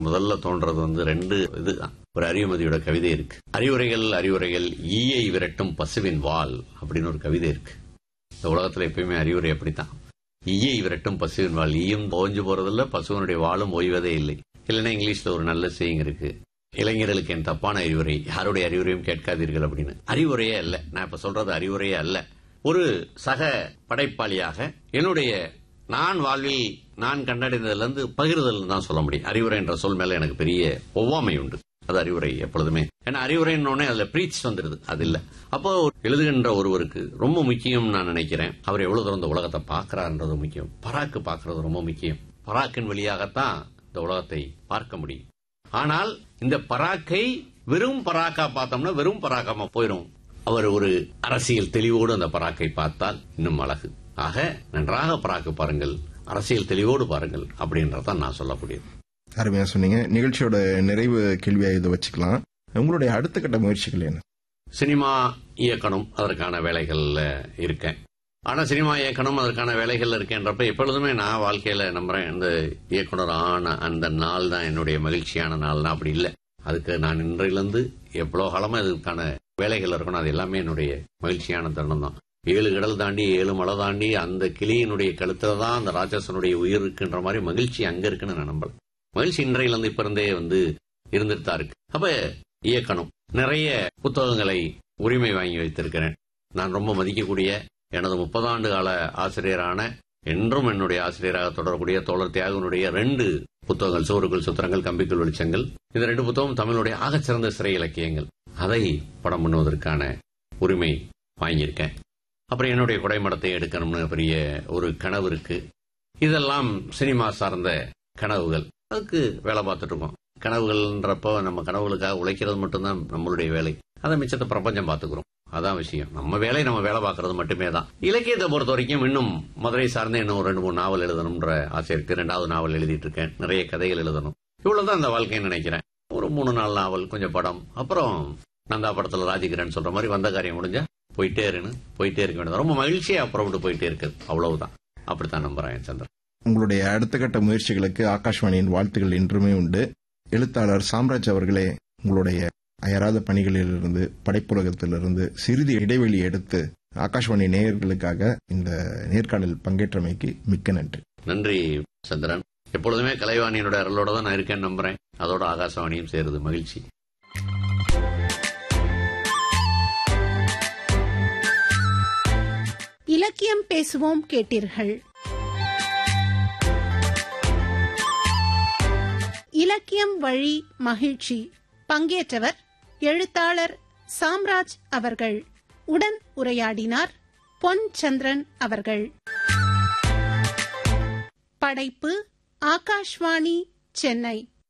முதல்ல தோன்றது வந்து ரெண்டு இது ஒரு அறிவுமதியோட கவிதை இருக்கு அறிவுரைகள் அறிவுரைகள் ஈயை விரட்டும் பசுவின் வால் அப்படின்னு ஒரு கவிதை இருக்கு இந்த உலகத்துல எப்பயுமே அறிவுரை அப்படித்தான் ஈயை விரட்டும் பசுவின் வால் ஈயும் ஓஞ்சு போறதில்ல பசுவனுடைய வாளும் ஓய்வதே இல்லை இல்லைன்னா இங்கிலீஷ்ல ஒரு நல்ல செய்யுங்க இருக்கு இளைஞர்களுக்கு என் தப்பான அறிவுரை யாருடைய அறிவுரையும் கேட்காதீர்கள் அப்படின்னு அறிவுரையே அல்ல நான் இப்ப சொல்றது அறிவுரையே அல்ல ஒரு சக படைப்பாளியாக என்னுடைய நான் வாழ்வில் நான் கண்டடைந்ததுல இருந்து பகிர்தல் தான் சொல்ல முடியும் அறிவுரை என்ற சொல் மேல எனக்கு பெரிய ஒவ்வாமை உண்டு அது அறிவுரை எப்பொழுதுமே ஏன்னா அறிவுரைன்னு அதுல பிரீச் வந்துடுது அது இல்ல அப்போ எழுதுகின்ற ஒருவருக்கு ரொம்ப முக்கியம் நான் நினைக்கிறேன் அவர் எவ்வளவு தூரம் இந்த உலகத்தை பார்க்கிறார்ன்றது முக்கியம் பராக்கு பார்க்கறது ரொம்ப முக்கியம் பராக்கின் வழியாகத்தான் இந்த உலகத்தை பார்க்க முடியும் ஆனால் இந்த பராக்கை வெறும் பராக்கா பார்த்தோம்னா வெறும் பராக்காம போயிடும் அவர் ஒரு அரசியல் தெளிவோடு அந்த பராக்கை பார்த்தால் இன்னும் அழகு ஆக நன்றாக பராக்கு பாருங்கள் அரசியல் தெளிவோடு பாருங்கள் அப்படின்றதான் நான் சொல்லக்கூடியது அருமையா சொன்னீங்க நிகழ்ச்சியோட நிறைவு கேள்வியா இதை வச்சுக்கலாம் உங்களுடைய அடுத்த கட்ட முயற்சிகள் என்ன சினிமா இயக்கணும் அதற்கான வேலைகள்ல இருக்கேன் ஆனா சினிமா இயக்கணும் அதற்கான வேலைகள்ல இருக்கேன்றப்ப எப்பொழுதுமே நான் வாழ்க்கையில நம்புறேன் இந்த இயக்குனர் ஆன அந்த நாள் தான் என்னுடைய மகிழ்ச்சியான நாள்னா அப்படி இல்லை அதுக்கு நான் இன்றையிலிருந்து எவ்வளவு காலமா இதுக்கான வேலைகள் இருக்கணும் அது எல்லாமே என்னுடைய மகிழ்ச்சியான தருணம் தான் ஏழு கடல் தாண்டி ஏழு மலை தாண்டி அந்த கிளியினுடைய கழுத்துல தான் அந்த ராட்சசனுடைய உயிர் இருக்குன்ற மாதிரி மகிழ்ச்சி அங்க இருக்குன்னு நான் நம்பல மகிழ்ச்சி இன்றையில இருந்து இப்ப இருந்தே வந்து இருந்துட்டு தான் இருக்கு அப்ப இயக்கணும் நிறைய புத்தகங்களை உரிமை வாங்கி வைத்திருக்கிறேன் நான் ரொம்ப மதிக்கக்கூடிய எனது முப்பதாண்டு கால ஆசிரியரான என்றும் என்னுடைய ஆசிரியராக தொடரக்கூடிய தோழர் தியாகனுடைய ரெண்டு புத்தகங்கள் சோறுகள் சுத்திரங்கள் கம்பிக்குள் வெளிச்சங்கள் இந்த ரெண்டு புத்தகம் தமிழுடைய ஆகச்சிறந்த சிறை இலக்கியங்கள் அதை படம் பண்ணுவதற்கான உரிமை வாங்கியிருக்கேன் அப்புறம் என்னுடைய குடைமடத்தை எடுக்கணும்னு பெரிய ஒரு கனவு இருக்கு இதெல்லாம் சினிமா சார்ந்த கனவுகள் அதுக்கு வேலை பார்த்துட்டு இருக்கோம் கனவுகள்ன்றப்போ நம்ம கனவுகளுக்காக உழைக்கிறது மட்டும்தான் நம்மளுடைய வேலை அதை மிச்சத்தை பிரபஞ்சம் பார்த்துக்கிறோம் அதான் விஷயம் நம்ம வேலை நம்ம வேலை பார்க்கறது மட்டுமே தான் இலக்கியத்தை பொறுத்த வரைக்கும் இன்னும் மதுரை சார்ந்த இன்னும் ரெண்டு மூணு நாவல் எழுதணும்ன்ற ஆசை இருக்கு ரெண்டாவது நாவல் எழுதிட்டு இருக்கேன் நிறைய கதைகள் எழுதணும் இவ்வளவுதான் அந்த வாழ்க்கைன்னு நினைக்கிறேன் ஒரு மூணு நாலு நாவல் கொஞ்சம் படம் அப்புறம் நந்தா படத்துல ராஜகிரண் சொல்ற மாதிரி வந்த காரியம் முடிஞ்சா போயிட்டே இருன்னு போயிட்டே இருக்க வேண்டியது ரொம்ப மகிழ்ச்சியா புறப்பட்டு போயிட்டே இருக்கு அவ்வளவுதான் அப்படித்தான் நம்புறேன் சந்திரன் உங்களுடைய அடுத்த கட்ட முயற்சிகளுக்கு ஆகாஷ்வாணியின் வாழ்த்துகள் என்றுமே உண்டு எழுத்தாளர் சாம்ராஜ் அவர்களே உங்களுடைய அயராத பணிகளிலிருந்து படைப்புலகத்திலிருந்து சிறிது இடைவெளி எடுத்து ஆகாஷ்வாணி நேயர்களுக்காக இந்த நேர்காணல் பங்கேற்றமைக்கு மிக்க நன்றி நன்றி சந்திரன் எப்பொழுதுமே கலைவாணியோட அருளோட தான் நான் இருக்கேன்னு நம்புறேன் அதோட ஆகாசவாணியும் சேருது மகிழ்ச்சி இலக்கியம் பேசுவோம் கேட்டீர்கள் இலக்கியம் வழி மகிழ்ச்சி பங்கேற்றவர் எழுத்தாளர் சாம்ராஜ் அவர்கள் உடன் உரையாடினார் பொன் சந்திரன் அவர்கள் படைப்பு ஆகாஷ்வாணி சென்னை